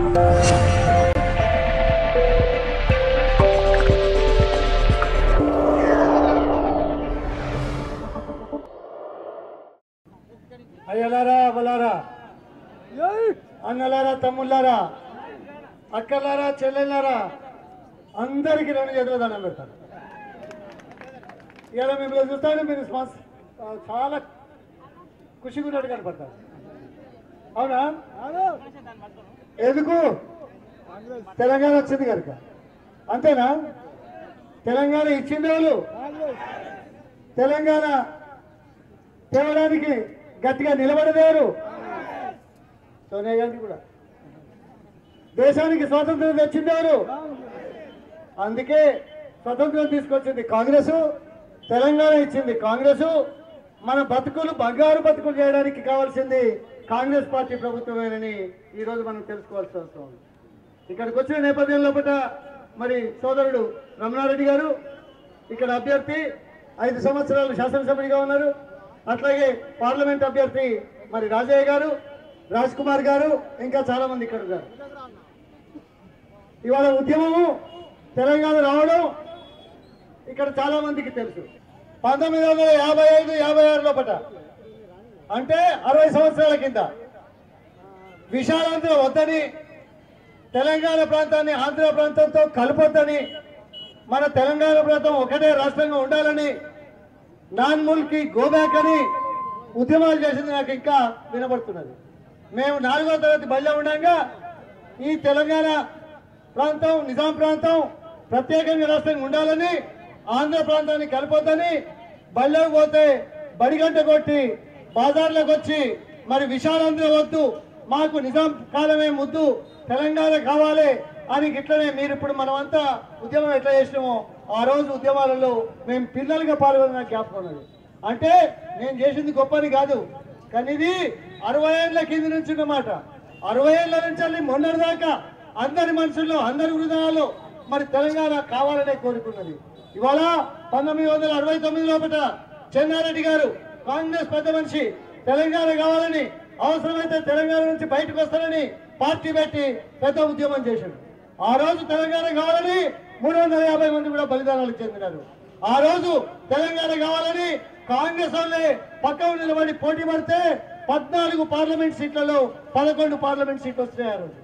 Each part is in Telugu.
అయ్యలారా అవలారా అన్నలారా తమ్ముళ్ళారా అక్కలారా చెల్లెళ్ళారా అందరికీ రెండు చేతులు దండం పెడతాను ఇలా మిమ్మల్ని చూస్తాను మీరు స్మాస్ ఆ, చాలా ఖుషిగా ఉన్నట్టు కనపడతారు అవునా ఎందుకు తెలంగాణ వచ్చింది కనుక అంతేనా తెలంగాణ ఇచ్చింది వాళ్ళు తెలంగాణ తేవడానికి గట్టిగా నిలబడలేరు సోనియా గాంధీ కూడా దేశానికి స్వాతంత్రం తెచ్చింది ఎవరు అందుకే స్వతంత్రం తీసుకొచ్చింది కాంగ్రెస్ తెలంగాణ ఇచ్చింది కాంగ్రెస్ మన బతుకులు బంగారు బతుకులు చేయడానికి కావాల్సింది కాంగ్రెస్ పార్టీ ప్రభుత్వమేనని ఈ రోజు మనం తెలుసుకోవాల్సిన అవసరం ఉంది ఇక్కడికి వచ్చిన నేపథ్యంలో పట మరి సోదరుడు రమణారెడ్డి గారు ఇక్కడ అభ్యర్థి ఐదు సంవత్సరాలు శాసనసభ్యుడిగా ఉన్నారు అట్లాగే పార్లమెంట్ అభ్యర్థి మరి రాజయ్య గారు రాజ్ కుమార్ గారు ఇంకా చాలా మంది ఇక్కడ ఉన్నారు ఇవాళ ఉద్యమము తెలంగాణ రావడం ఇక్కడ చాలా మందికి తెలుసు పంతొమ్మిది వందల యాభై ఐదు యాభై ఆరు లోపట అంటే అరవై సంవత్సరాల కింద విశాలాంధ్ర వద్దని తెలంగాణ ప్రాంతాన్ని ఆంధ్ర ప్రాంతంతో కలపొద్దని మన తెలంగాణ ప్రాంతం ఒకటే రాష్ట్రంగా ఉండాలని నాన్ ముల్కి గోబ్యాక్ అని ఉద్యమాలు చేసింది నాకు ఇంకా వినబడుతున్నది మేము నాలుగో తరగతి బడిలో ఉండగా ఈ తెలంగాణ ప్రాంతం నిజాం ప్రాంతం ప్రత్యేకంగా రాష్ట్రంగా ఉండాలని ఆంధ్ర ప్రాంతాన్ని కలపొద్దని బళ్ళకి పోతే బడిగంట కొట్టి బాజార్లకు వచ్చి మరి విశాలాంధ్ర వద్దు మాకు నిజాం కాలమే ముద్దు తెలంగాణ కావాలి అని ఇట్లనే మీరు ఇప్పుడు మనమంతా ఉద్యమం ఎట్లా చేసినామో ఆ రోజు ఉద్యమాలలో మేము పిల్లలుగా పాల్గొన్న జ్ఞాపకం ఉన్నది అంటే నేను చేసింది గొప్పని కాదు కానీ ఇది అరవై ఏళ్ళ కింది నుంచి ఉన్నమాట అరవై ఏళ్ళ నుంచి వెళ్ళి మొన్నటి దాకా అందరి మనసుల్లో అందరి హృదయాల్లో మరి తెలంగాణ కావాలనే కోరుకున్నది ఇవాళ పంతొమ్మిది వందల అరవై తొమ్మిది లోపల చెన్నారెడ్డి గారు కాంగ్రెస్ పెద్ద మనిషి తెలంగాణ కావాలని అవసరమైతే తెలంగాణ నుంచి బయటకు వస్తారని పార్టీ పెట్టి పెద్ద ఉద్యమం చేశాడు ఆ రోజు తెలంగాణ కావాలని మూడు వందల యాభై మంది కూడా బలిదానాలు చెందినారు ఆ రోజు తెలంగాణ కావాలని కాంగ్రెస్ వాళ్ళే పక్కన నిలబడి పోటీ పడితే పద్నాలుగు పార్లమెంట్ సీట్లలో పదకొండు పార్లమెంట్ సీట్లు వచ్చినాయి ఆ రోజు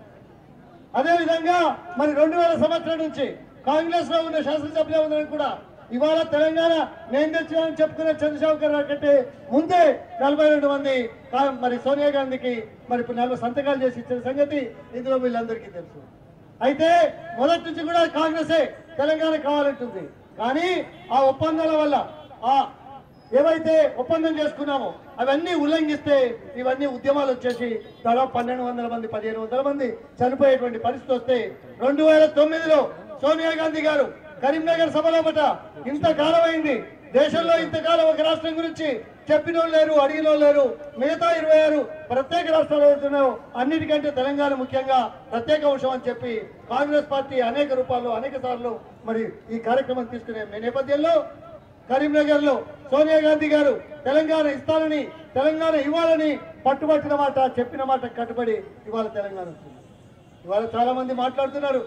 అదే విధంగా మరి రెండు వేల సంవత్సరం నుంచి కాంగ్రెస్ లో ఉన్న శాసనసభ్యులు ఉన్నారని కూడా ఇవాళ తెలంగాణ నేను తెచ్చానని చెప్పుకునే చంద్రశేఖర్ రావు కంటే ముందే నలభై రెండు మంది కా- మరి సోనియా గాంధీకి మరి ఇప్పుడు నలభై సంతకాలు చేసి ఇచ్చిన సంగతి ఇందులో వీళ్ళందరికీ తెలుసు అయితే మొదటి నుంచి కూడా కాంగ్రెసే తెలంగాణ కావాలంటుంది కానీ ఆ ఒప్పందాల వల్ల ఆ ఏవైతే ఒప్పందం చేసుకున్నామో అవన్నీ ఉల్లంఘిస్తే ఇవన్నీ ఉద్యమాలు వచ్చేసి దాదాపు పన్నెండు వందల మంది పదిహేను వందల మంది చనిపోయేటువంటి పరిస్థితి వస్తే రెండు వేల తొమ్మిదిలో సోనియా గాంధీ గారు కరీంనగర్ సభలో పట ఇంతకాలం అయింది దేశంలో ఇంతకాలం ఒక రాష్ట్రం గురించి చెప్పిన లేరు అడిగిన లేరు మిగతా ఇరవై ఆరు ప్రత్యేక రాష్ట్రాలు అవుతున్నాయో అన్నిటికంటే తెలంగాణ ముఖ్యంగా ప్రత్యేక అంశం అని చెప్పి కాంగ్రెస్ పార్టీ అనేక రూపాల్లో అనేక సార్లు మరి ఈ కార్యక్రమం తీసుకునే నేపథ్యంలో కరీంనగర్ లో సోనియా గాంధీ గారు తెలంగాణ ఇస్తానని తెలంగాణ ఇవ్వాలని పట్టుబట్టిన మాట చెప్పిన మాట కట్టుబడి ఇవాళ తెలంగాణ వస్తుంది ఇవాళ చాలా మంది మాట్లాడుతున్నారు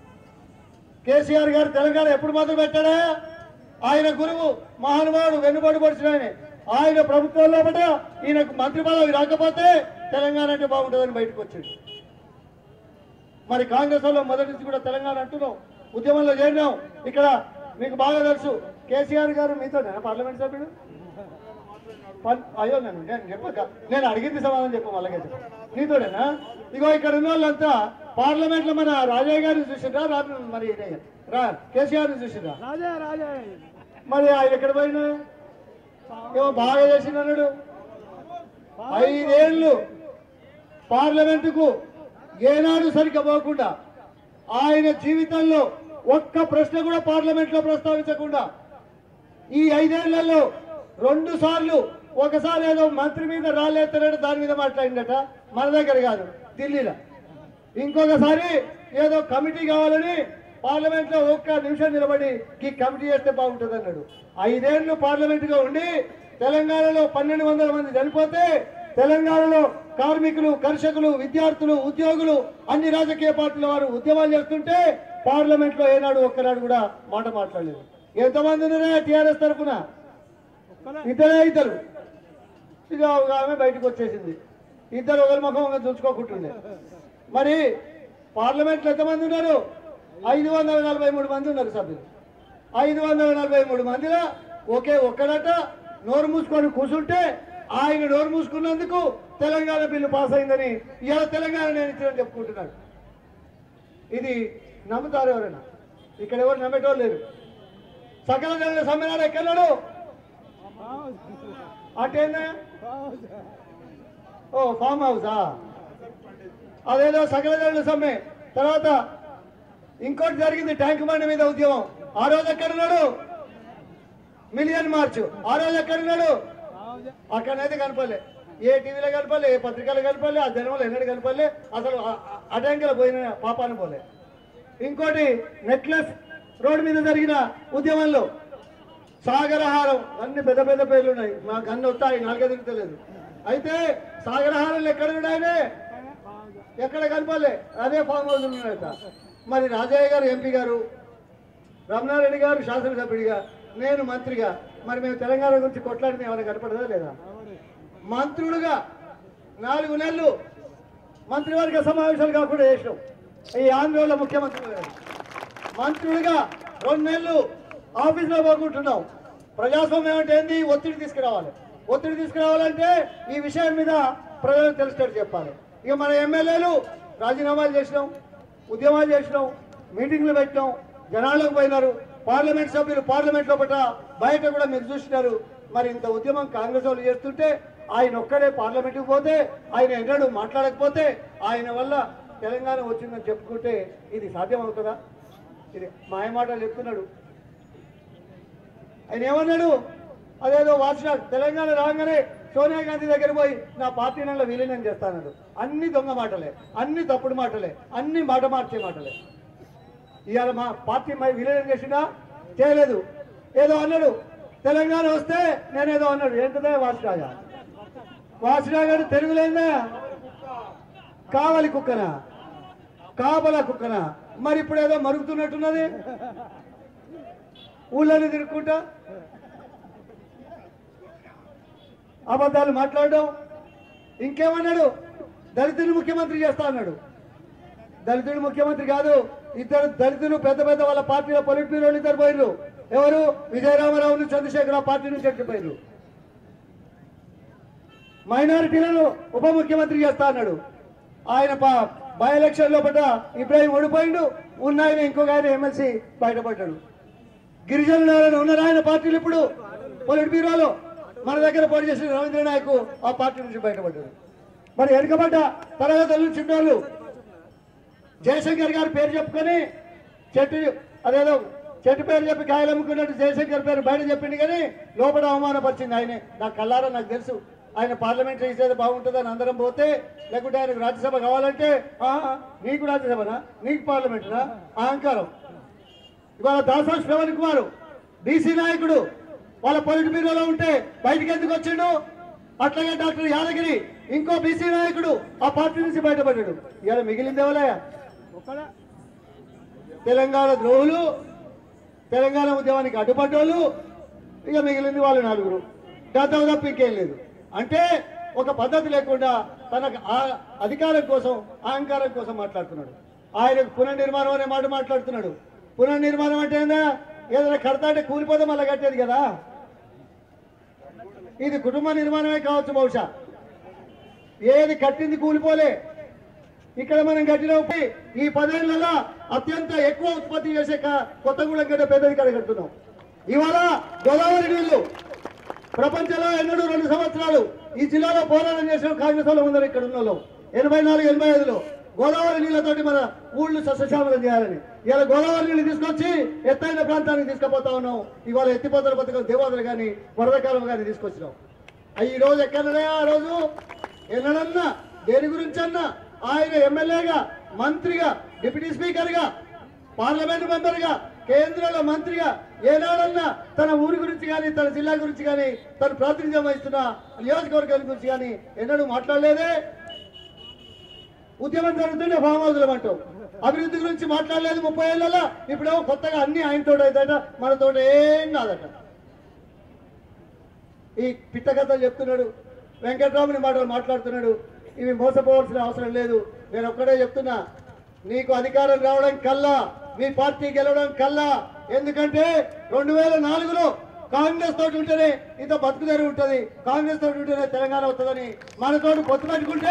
కేసీఆర్ గారు తెలంగాణ ఎప్పుడు మొదలు పెట్టాడా ఆయన గురువు మహానుభావుడు వెన్నుబడి పడిచిన ఆయన ఆయన ప్రభుత్వంలో పట ఈయనకు మంత్రి పదవి రాకపోతే తెలంగాణ అంటే బాగుంటుందని బయటకు వచ్చాడు మరి కాంగ్రెస్ వాళ్ళు మొదటి నుంచి కూడా తెలంగాణ అంటున్నాం ఉద్యమంలో చేరినాం ఇక్కడ మీకు బాగా తెలుసు కేసీఆర్ గారు మీతో పార్లమెంట్ సభ్యుడు పన్- అయ్యో నేను నేను చెప్పక నేను అడిగింది సమాధానం చెప్పు మళ్ళీ నీతోడేనా ఇగో ఇక్కడ ఉన్న వాళ్ళంతా పార్లమెంట్ లో మన రాజయ్య గారిని చూసిండ్రా రా మరి ఈయన- రా కేసీఆర్ ని చూసిండ్రా రాజా రాజా మరి ఆయన ఎక్కడ పోయినా ఏమో బాగా చేసిండు అన్నాడు ఐదేళ్లు పార్లమెంటుకు ఏనాడు సరిగ్గా పోకుండా ఆయన జీవితంలో ఒక్క ప్రశ్న కూడా పార్లమెంట్ లో ప్రస్తావించకుండా ఈ ఐదేళ్లలో రెండు సార్లు ఒకసారి ఏదో మంత్రి మీద రాలేస్తాడట దాని మీద మాట్లాడిందట మన దగ్గర కాదు ఢిల్లీలో ఇంకొకసారి ఏదో కమిటీ కావాలని పార్లమెంట్ లో ఒక్క నిమిషం నిలబడి ఈ కమిటీ చేస్తే బాగుంటుంది అన్నాడు ఐదేళ్లు పార్లమెంట్ గా ఉండి తెలంగాణలో పన్నెండు వందల మంది చనిపోతే తెలంగాణలో కార్మికులు కర్షకులు విద్యార్థులు ఉద్యోగులు అన్ని రాజకీయ పార్టీల వారు ఉద్యమాలు చేస్తుంటే పార్లమెంట్ లో ఏనాడు ఒక్కనాడు కూడా మాట మాట్లాడలేదు ఎంతమంది ఉన్నారా టీఆర్ఎస్ తరఫున ఇద్దరే ఇద్దరు ఇక ఒక ఆమె బయటకు వచ్చేసింది ఇద్దరు ఒకరి ముఖం ఒకరు చూసుకోకుంటుండే మరి పార్లమెంట్లో ఎంతమంది ఉన్నారు ఐదు వందల నలభై మూడు మంది ఉన్నారు సభ్యులు ఐదు వందల నలభై మూడు మందిలో ఒకే ఒక్కడట నోరు మూసుకొని కూర్చుంటే ఆయన నోరు మూసుకున్నందుకు తెలంగాణ బిల్లు పాస్ అయిందని ఇవాళ తెలంగాణ నేను ఇచ్చిన చెప్పుకుంటున్నాడు ఇది నమ్ముతారు ఎవరైనా ఇక్కడ ఎవరు నమ్మేటోళ్ళు లేరు సకల జనుల సమ్మెనాడు ఎక్కన్నాడు అటేనా ఓ ఫామ్ హౌసా అదేదో సకల జనుల సమ్మె తర్వాత ఇంకోటి జరిగింది ట్యాంక్ బండి మీద ఉద్యమం ఆ రోజు ఎక్కడున్నాడు మిలియన్ మార్చ్ ఆ రోజు ఎక్కడున్నాడు అక్కడనైతే కనపడలే ఏ టీవీలో కనపడలే ఏ పత్రికలో కనపడలే ఆ జనంలో ఎన్నడూ కనపడలే అసలు అటెంకల పోయిన పాపాన్ని పోలే ఇంకోటి నెక్లెస్ రోడ్డు మీద జరిగిన ఉద్యమంలో సాగరహారం అన్ని పెద్ద పెద్ద పేర్లు ఉన్నాయి మాకు అన్ని వస్తాయి నాలుగే తిరుగుతలేదు అయితే సాగరహారంలో ఎక్కడ ఉన్నాయనే ఎక్కడ కనపడలే అదే ఫామ్ హౌస్ ఉన్నాయట మరి రాజయ్య గారు ఎంపీ గారు రమణారెడ్డి గారు శాసనసభ్యుడిగా నేను మంత్రిగా మరి మేము తెలంగాణ గురించి కొట్లాడితే ఏమైనా కనపడదా లేదా మంత్రులుగా నాలుగు నెలలు మంత్రివర్గ సమావేశాలు కాకుండా చేసినాం ఈ ఆంధ్రలో ముఖ్యమంత్రి గారు మంత్రులుగా రెండు నెలలు ఆఫీస్లో పోకుంటున్నాం ప్రజాస్వామ్యం అంటే ఏంది ఒత్తిడి తీసుకురావాలి ఒత్తిడి తీసుకురావాలంటే ఈ విషయం మీద ప్రజలకు తెలిసేటట్టు చెప్పాలి ఇక మన ఎమ్మెల్యేలు రాజీనామాలు చేసినాం ఉద్యమాలు చేసినాం మీటింగ్లు పెట్టినాం జనాలకు పోయినారు పార్లమెంట్ సభ్యులు పార్లమెంట్ లోపల బయట కూడా మీరు చూసినారు మరి ఇంత ఉద్యమం కాంగ్రెస్ వాళ్ళు చేస్తుంటే ఆయన ఒక్కడే పార్లమెంట్కి పోతే ఆయన ఎన్నడూ మాట్లాడకపోతే ఆయన వల్ల తెలంగాణ వచ్చిందని చెప్పుకుంటే ఇది సాధ్యమవుతుందా ఇది మాయమాటలు చెప్తున్నాడు ఆయన ఏమన్నాడు అదేదో వాచ్ తెలంగాణ రాగానే సోనియా గాంధీ దగ్గర పోయి నా పార్టీ నెల విలీనం చేస్తానన్నాడు అన్ని దొంగ మాటలే అన్ని తప్పుడు మాటలే అన్ని మాట మార్చే మాటలే ఇవాళ మా పార్టీ మై విలీనం చేసినా చేయలేదు ఏదో అన్నాడు తెలంగాణ వస్తే నేనేదో అన్నాడు ఏంటదే వాచిరాజా వాచిరాజు తెలుగులేదా కావలి కుక్కనా కాపల కుక్కనా మరి ఇప్పుడు ఏదో మరుగుతున్నట్టున్నది ఊళ్ళని తిరుక్కుంటా అబద్ధాలు మాట్లాడడం ఇంకేమన్నాడు దళితుని ముఖ్యమంత్రి చేస్తా అన్నాడు దళితుడు ముఖ్యమంత్రి కాదు ఇద్దరు దళితులు పెద్ద పెద్ద వాళ్ళ పార్టీలో పొలిట్ బ్యూరోలు ఇద్దరు పోయిర్రు ఎవరు విజయరామరావును చంద్రశేఖర పార్టీ నుంచి ఎక్కిపోయారు మైనారిటీలను ఉప ముఖ్యమంత్రి చేస్తా అన్నాడు ఆయన ప- బై ఎలక్షన్ లోపల ఇబ్రాహిం ఓడిపోయిండు ఉన్న ఆయన ఇంకొక ఆయన ఎమ్మెల్సీ బయటపడ్డాడు గిరిజనులు ఎవరైనా ఉన్నారా ఆయన పార్టీలు ఇప్పుడు పొలిట్ బ్యూరోలో మన దగ్గర పోటీ చేసిన రవీంద్ర నాయక్ ఆ పార్టీ నుంచి బయటపడ్డాడు మరి వెనుకబడ్డ తరగతుల నుంచి ఉన్నోళ్ళు జయశంకర్ గారి పేరు చెప్పుకొని చెట్టు అదేదో చెట్టు పేరు చెప్పి కాయలు అమ్ముకున్నట్టు జయశంకర్ పేరు బయట చెప్పింది కానీ లోపల అవమానపరిచింది ఆయనే నా కళ్ళారా నాకు తెలుసు ఆయన పార్లమెంట్ చేసేది బాగుంటుందని అందరం పోతే లేకుంటే ఆయనకు రాజ్యసభ కావాలంటే "ఆ, నీకు రాజ్యసభనా నీకు పార్లమెంటునా అహంకారం ఇవాళ దాసా శ్రవణ్ కుమార్ బీసీ నాయకుడు వాళ్ళ పొలిట్ బ్యూరోలో ఉంటే బయటికి ఎందుకు వచ్చిండు అట్లాగే డాక్టర్ యాదగిరి ఇంకో బీసీ నాయకుడు ఆ పార్టీ నుంచి బయటపడ్డాడు ఇవాళ మిగిలింది ఎవలయ్యా తెలంగాణ ద్రోహులు తెలంగాణ ఉద్యమానికి అడ్డుపడ్డోళ్ళు ఇక మిగిలింది వాళ్ళు నలుగురు దాంతో తప్ప ఇంకేం లేదు అంటే ఒక పద్ధతి లేకుండా తనకు ఆ అధికారం కోసం అహంకారం కోసం మాట్లాడుతున్నాడు ఆయనకు పునర్నిర్మాణం అనే మాట మాట్లాడుతున్నాడు పునర్నిర్మాణం అంటే ఏందా ఏదైనా కడతా అంటే కూలిపోతే మళ్ళీ కట్టేది కదా ఇది కుటుంబ నిర్మాణమే కావచ్చు బహుశా ఏది కట్టింది కూలిపోలే ఇక్కడ మనం కట్టిన ఉప్పి ఈ పదేళ్లలో అత్యంత ఎక్కువ ఉత్పత్తి చేసే క- కొత్తగూడెం గడ్డ పెద్దది కడ కడుతున్నాం ఇవాళ గోదావరి నీళ్లు ప్రపంచంలో ఎన్నడూ రెండు సంవత్సరాలు ఈ జిల్లాలో పోరాటం చేసిన కాంగ్రెస్ వాళ్ళు ఉన్నారు ఇక్కడ ఉన్న వాళ్ళు ఎనభై నాలుగు ఎనభై ఐదులో గోదావరి నీళ్లతోటి మన ఊళ్ళు సస్యశ్యామలం చేయాలని ఇవాళ గోదావరి నీళ్లు తీసుకొచ్చి ఎత్తైన ప్రాంతానికి తీసుకుపోతా ఉన్నాం ఇవాళ ఎత్తిపోతల పథకం దేవాదులు కానీ వరదకాలం కానీ తీసుకొచ్చినాం అయ్యి ఈ రోజు ఎక్కడనే ఆ రోజు ఎన్నడన్నా దేని గురించి అన్నా ఆయన ఎమ్మెల్యేగా మంత్రిగా డిప్యూటీ స్పీకర్గా పార్లమెంట్ మెంబర్గా కేంద్రంలో మంత్రిగా ఏనాడన్నా తన ఊరి గురించి కానీ తన జిల్లా గురించి కానీ తను ప్రాతినిధ్యం వహిస్తున్న నియోజకవర్గాల గురించి కానీ ఎన్నడూ మాట్లాడలేదే ఉద్యమం జరుగుతుంటే ఫామ్ హౌస్లు అంటావు అభివృద్ధి గురించి మాట్లాడలేదు ముప్పై ఏళ్ళలో ఇప్పుడేమో కొత్తగా అన్ని ఆయనతోటి అవుతాట మనతోటి ఏం కాదట ఈ పిట్ట కథలు చెప్తున్నాడు వెంకట్రాముని మాటలు మాట్లాడుతున్నాడు ఇవి మోసపోవాల్సిన అవసరం లేదు నేను ఒక్కడే చెప్తున్నా నీకు అధికారం రావడం కల్లా మీ పార్టీ గెలవడం కల్లా ఎందుకంటే రెండు వేల నాలుగులో కాంగ్రెస్ తోటి ఉంటేనే ఇంత బతుకుదేరి ఉంటుంది కాంగ్రెస్ తోటి ఉంటేనే తెలంగాణ వస్తుందని మనతోటి పొత్తు పెట్టుకుంటే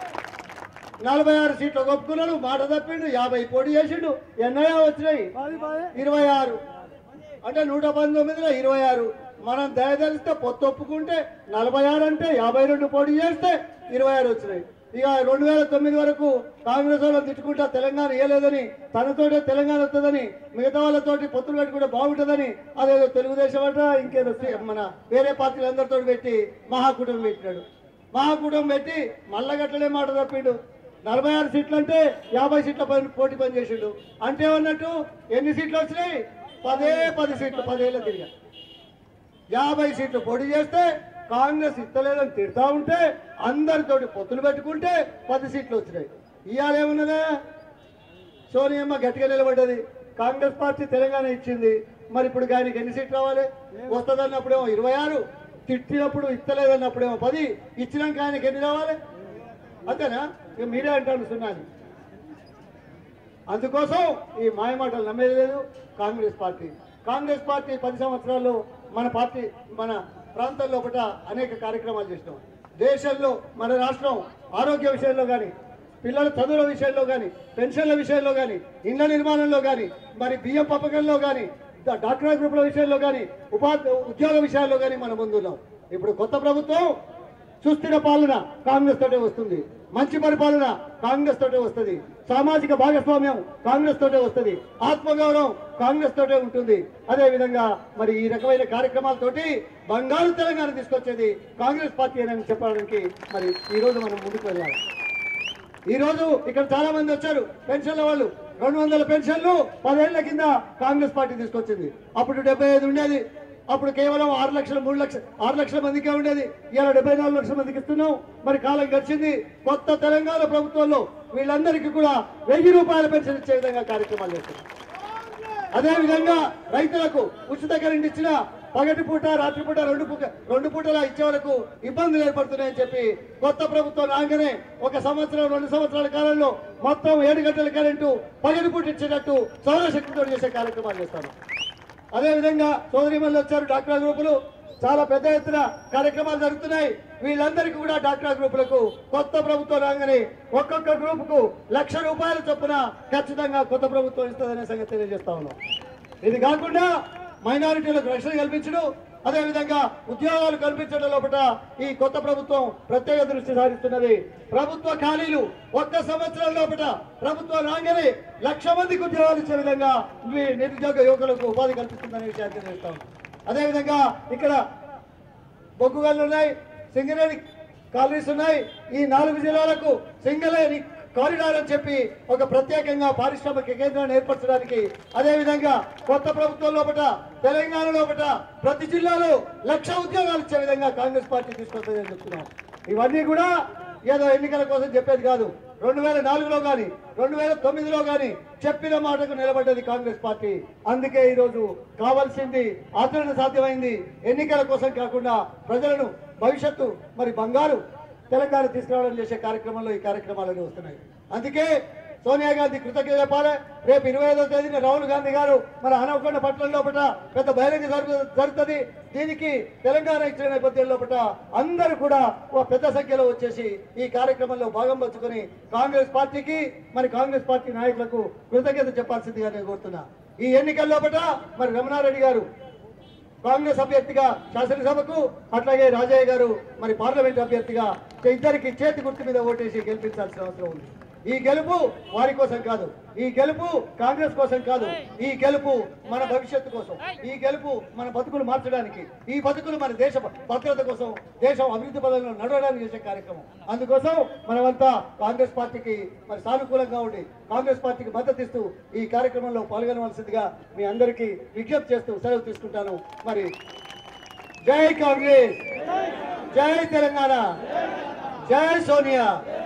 నలభై ఆరు సీట్లు ఒప్పుకున్నాడు మాట తప్పిండు యాభై పోటీ చేసిండు ఎన్నయా వచ్చినాయి ఇరవై ఆరు అంటే నూట పంతొమ్మిదిలో ఇరవై ఆరు మనం దయదలిస్తే పొత్తు ఒప్పుకుంటే నలభై ఆరు అంటే యాభై రెండు పోటీ చేస్తే ఇరవై ఆరు వచ్చినాయి ఇక రెండు వేల తొమ్మిది వరకు కాంగ్రెస్ వాళ్ళని తిట్టుకుంటా తెలంగాణ ఇవ్వలేదని తనతోటే తెలంగాణ వస్తుందని మిగతా వాళ్ళతోటి పొత్తులు పెట్టుకుంటే బాగుంటుందని అదేదో తెలుగుదేశం అట ఇంకేదో సి- మన వేరే పార్టీలందరితో పెట్టి మహాకూటమి పెట్టినాడు మహాకూటమి పెట్టి మల్లగట్లనే మాట తప్పిండు నలభై ఆరు సీట్లు అంటే యాభై సీట్ల పైన పోటీ పని చేసిండు అంటే ఏమన్నట్టు ఎన్ని సీట్లు వచ్చినాయి పదే పది సీట్లు పదేళ్ళ తిరిగా యాభై సీట్లు పోటీ చేస్తే కాంగ్రెస్ ఇస్తలేదని తిడతా ఉంటే అందరితోటి పొత్తులు పెట్టుకుంటే పది సీట్లు వచ్చినాయి ఇవాళ ఏమున్నదా సోనియమ్మ గట్టిగా నిలబడ్డది కాంగ్రెస్ పార్టీ తెలంగాణ ఇచ్చింది మరి ఇప్పుడు ఆయనకి ఎన్ని సీట్లు రావాలి వస్తుందన్నప్పుడేమో ఇరవై ఆరు తిట్టినప్పుడు ఇస్తలేదన్నప్పుడేమో పది ఇచ్చినాక ఆయనకి ఎన్ని రావాలి అంతేనా ఇక మీరే అంటారు సున్నాని అందుకోసం ఈ మాయమాటలు నమ్మేది లేదు కాంగ్రెస్ పార్టీ కాంగ్రెస్ పార్టీ పది సంవత్సరాల్లో మన పార్టీ మన ప్రాంతంలో ఒకట అనేక కార్యక్రమాలు చేసినాం దేశంలో మన రాష్ట్రం ఆరోగ్య విషయంలో కానీ పిల్లల చదువుల విషయంలో కానీ పెన్షన్ల విషయంలో కానీ ఇళ్ల నిర్మాణంలో కానీ మరి బియ్యం పథకంలో కానీ డా- డాక్టర్ గ్రూపుల విషయంలో కానీ ఉపాధి ఉద్యోగ విషయాల్లో కానీ మనం ముందున్నాం ఇప్పుడు కొత్త ప్రభుత్వం సుస్థిర పాలన కాంగ్రెస్ తోటే వస్తుంది మంచి పరిపాలన కాంగ్రెస్ తోటే వస్తుంది సామాజిక భాగస్వామ్యం కాంగ్రెస్ తోటే వస్తుంది ఆత్మగౌరవం కాంగ్రెస్ తోటే ఉంటుంది అదే విధంగా మరి ఈ రకమైన కార్యక్రమాలతోటి బంగారు తెలంగాణ తీసుకొచ్చేది కాంగ్రెస్ పార్టీ అని చెప్పడానికి మరి ఈ రోజు మనం ముందుకు వెళ్ళాలి ఈ రోజు ఇక్కడ చాలా మంది వచ్చారు పెన్షన్ల వాళ్ళు రెండు వందల పెన్షన్లు పదేళ్ల కింద కాంగ్రెస్ పార్టీ తీసుకొచ్చింది అప్పుడు డెబ్బై ఐదు ఉండేది అప్పుడు కేవలం ఆరు లక్షల మూడు లక్షల ఆరు లక్షల మందికే ఉండేది ఇలా డెబ్బై నాలుగు లక్షల మందికి ఇస్తున్నాం మరి కాలం గడిచింది కొత్త తెలంగాణ ప్రభుత్వంలో వీళ్ళందరికీ కూడా వెయ్యి రూపాయల పెన్షన్ ఇచ్చే విధంగా కార్యక్రమాలు చేస్తున్నాం అదే విధంగా రైతులకు ఉచిత కరెంట్ ఇచ్చిన పగటి పూట రాత్రి పూట రెండు పూట రెండు పూటలా ఇచ్చే వరకు ఇబ్బందులు ఏర్పడుతున్నాయని చెప్పి కొత్త ప్రభుత్వం రాగానే ఒక సంవత్సరం రెండు సంవత్సరాల కాలంలో మొత్తం ఏడు గంటల కరెంటు పగటి పూట ఇచ్చేటట్టు సౌరశక్తితో చేసే కార్యక్రమాలు చేస్తాను అదే విధంగా సోదరిమల్లి వచ్చారు డాక్టర్ గ్రూపులు చాలా పెద్ద ఎత్తున కార్యక్రమాలు జరుగుతున్నాయి వీళ్ళందరికీ కూడా డాక్టర్ గ్రూపులకు కొత్త ప్రభుత్వం రాగానే ఒక్కొక్క గ్రూప్ కు లక్ష రూపాయల చొప్పున ఖచ్చితంగా కొత్త ప్రభుత్వం ఇస్తుందనే సంగతి తెలియజేస్తా ఉన్నాం ఇది కాకుండా మైనారిటీలకు రక్షణ కల్పించడం అదే విధంగా ఉద్యోగాలు కల్పించడం లోపల ఈ కొత్త ప్రభుత్వం ప్రత్యేక దృష్టి సారిస్తున్నది ప్రభుత్వ ఖాళీలు ఒక్క సంవత్సరం లోపల ప్రభుత్వం రాగానే లక్ష మందికి ఉద్యోగాలు ఇచ్చే విధంగా ఈ నిరుద్యోగ యువకులకు ఉపాధి కల్పిస్తుందనే విషయాన్ని తెలియజేస్తాం అదే విధంగా ఇక్కడ బొగ్గు గల్లు ఉన్నాయి సింగరేణి కాలనీస్ ఉన్నాయి ఈ నాలుగు జిల్లాలకు సింగరేణి కారిడార్ అని చెప్పి ఒక ప్రత్యేకంగా పారిశ్రామిక కేంద్రాన్ని ఏర్పరచడానికి అదే విధంగా కొత్త ప్రభుత్వం లోపల తెలంగాణ లోపల ప్రతి జిల్లాలో లక్ష ఉద్యోగాలు ఇచ్చే విధంగా కాంగ్రెస్ పార్టీ తీసుకొస్తుందని చెప్తున్నాం ఇవన్నీ కూడా ఏదో ఎన్నికల కోసం చెప్పేది కాదు రెండు వేల నాలుగులో కానీ రెండు వేల తొమ్మిదిలో కానీ చెప్పిన మాటకు నిలబడ్డది కాంగ్రెస్ పార్టీ అందుకే ఈరోజు కావాల్సింది ఆచరణ సాధ్యమైంది ఎన్నికల కోసం కాకుండా ప్రజలను భవిష్యత్తు మరి బంగారు తెలంగాణ తీసుకురావడం చేసే కార్యక్రమంలో ఈ కార్యక్రమాలన్నీ వస్తున్నాయి అందుకే సోనియా గాంధీ కృతజ్ఞత చెప్పాలి రేపు ఇరవై ఐదో తేదీన రాహుల్ గాంధీ గారు మన హనవకొండ పట్టణం లోపల పెద్ద బహిరంగ జరుగు- జరుగుతుంది దీనికి తెలంగాణ ఇచ్చిన నేపథ్యం లోపల అందరూ కూడా ఓ పెద్ద సంఖ్యలో వచ్చేసి ఈ కార్యక్రమంలో భాగం పంచుకొని కాంగ్రెస్ పార్టీకి మరి కాంగ్రెస్ పార్టీ నాయకులకు కృతజ్ఞత చెప్పాల్సిందిగా నేను కోరుతున్నా ఈ ఎన్నికల లోపల మరి రమణారెడ్డి గారు కాంగ్రెస్ అభ్యర్థిగా శాసనసభకు అట్లాగే రాజయ్య గారు మరి పార్లమెంట్ అభ్యర్థిగా ఇద్దరికి చేతి గుర్తు మీద ఓటేసి గెలిపించాల్సిన అవసరం ఉంది ఈ గెలుపు వారి కోసం కాదు ఈ గెలుపు కాంగ్రెస్ కోసం కాదు ఈ గెలుపు మన భవిష్యత్తు కోసం ఈ గెలుపు మన బతుకులు మార్చడానికి ఈ బతుకులు మన దేశ భద్రత కోసం దేశం అభివృద్ధి పదంలో నడవడానికి చేసే కార్యక్రమం అందుకోసం మనమంతా కాంగ్రెస్ పార్టీకి మరి సానుకూలంగా ఉండి కాంగ్రెస్ పార్టీకి మద్దతు ఇస్తూ ఈ కార్యక్రమంలో పాల్గొనవలసిందిగా మీ అందరికీ విజ్ఞప్తి చేస్తూ సెలవు తీసుకుంటాను మరి జై కాంగ్రెస్ జై తెలంగాణ జై సోనియా